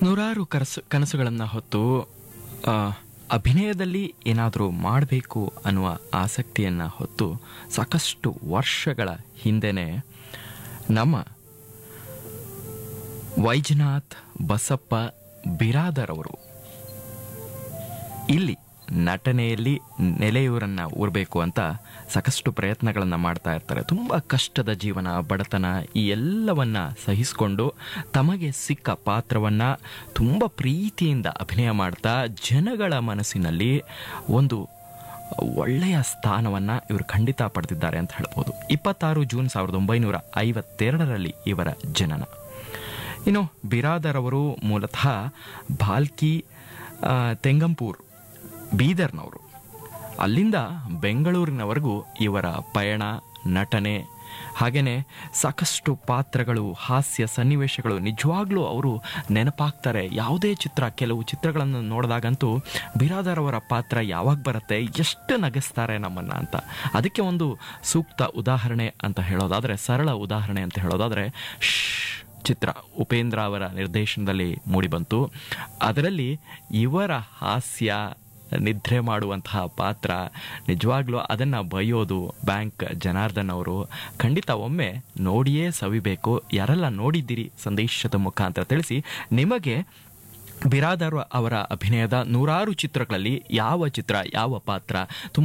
ನೂರಾರು ಕನಸು ಕನಸುಗಳನ್ನು ಹೊತ್ತು ಆ, ಅಭಿನಯದಲ್ಲಿ ಏನಾದರೂ ಮಾಡಬೇಕು ಅನ್ನುವ ಆಸಕ್ತಿಯನ್ನು ಹೊತ್ತು ಸಾಕಷ್ಟು ವರ್ಷಗಳ ಹಿಂದೆನೆ ನಮ್ಮ ವೈಜನಾಥ್ ಬಸಪ್ಪ ಬಿರಾದರ್ ಅವರು ಇಲ್ಲಿ ನಟನೆಯಲ್ಲಿ ನೆಲೆಯೂರನ್ನ ಊರಬೇಕು ಅಂತ ಸಾಕಷ್ಟು ಪ್ರಯತ್ನಗಳನ್ನು ಮಾಡ್ತಾ ಇರ್ತಾರೆ ತುಂಬ ಕಷ್ಟದ ಜೀವನ ಬಡತನ ಈ ಎಲ್ಲವನ್ನ ಸಹಿಸಿಕೊಂಡು ತಮಗೆ ಸಿಕ್ಕ ಪಾತ್ರವನ್ನ ತುಂಬ ಪ್ರೀತಿಯಿಂದ ಅಭಿನಯ ಮಾಡ್ತಾ ಜನಗಳ ಮನಸ್ಸಿನಲ್ಲಿ ಒಂದು ಒಳ್ಳೆಯ ಸ್ಥಾನವನ್ನ ಇವರು ಖಂಡಿತ ಪಡೆದಿದ್ದಾರೆ ಅಂತ ಹೇಳ್ಬೋದು ಇಪ್ಪತ್ತಾರು ಜೂನ್ ಸಾವಿರದ ಒಂಬೈನೂರ ಐವತ್ತೆರಡರಲ್ಲಿ ಇವರ ಜನನ ಇನ್ನು ಬಿರಾದರ್ ಅವರು ಮೂಲತಃ ಭಾಲ್ಕಿ ಆ, ತೆಂಗಂಪೂರ್ ಬೀದರ್ನವರು ಅಲ್ಲಿಂದ ಬೆಂಗಳೂರಿನವರೆಗೂ ಇವರ ಪಯಣ ನಟನೆ ಹಾಗೆಯೇ ಸಾಕಷ್ಟು ಪಾತ್ರಗಳು ಹಾಸ್ಯ ಸನ್ನಿವೇಶಗಳು ನಿಜವಾಗ್ಲೂ ಅವರು ನೆನಪಾಗ್ತಾರೆ ಯಾವುದೇ ಚಿತ್ರ ಕೆಲವು ಚಿತ್ರಗಳನ್ನು ನೋಡಿದಾಗಂತೂ ಬಿರಾದರ್ ಅವರ ಪಾತ್ರ ಯಾವಾಗ ಬರುತ್ತೆ ಎಷ್ಟು ನಗಿಸ್ತಾರೆ ನಮ್ಮನ್ನ ಅಂತ ಅದಕ್ಕೆ ಒಂದು ಸೂಕ್ತ ಉದಾಹರಣೆ ಅಂತ ಹೇಳೋದಾದ್ರೆ ಸರಳ ಉದಾಹರಣೆ ಅಂತ ಹೇಳೋದಾದ್ರೆ ಶ್ ಚಿತ್ರ ಉಪೇಂದ್ರ ಅವರ ನಿರ್ದೇಶನದಲ್ಲಿ ಮೂಡಿಬಂತು ಅದರಲ್ಲಿ ಇವರ ಹಾಸ್ಯ ನಿದ್ರೆ ಮಾಡುವಂತಹ ಪಾತ್ರ ನಿಜವಾಗ್ಲೂ ಅದನ್ನು ಬೈಯೋದು ಬ್ಯಾಂಕ್ ಜನಾರ್ದನ್ ಅವರು ಖಂಡಿತ ಒಮ್ಮೆ ನೋಡಿಯೇ ಸವಿಬೇಕು ಯಾರೆಲ್ಲ ನೋಡಿದ್ದೀರಿ ಸಂದೇಶದ ಮುಖಾಂತರ ತಿಳಿಸಿ ನಿಮಗೆ ಬಿರಾದರ್ ಅವರ ಅಭಿನಯದ ನೂರಾರು ಚಿತ್ರಗಳಲ್ಲಿ ಯಾವ ಚಿತ್ರ ಯಾವ ಪಾತ್ರ ತುಂಬ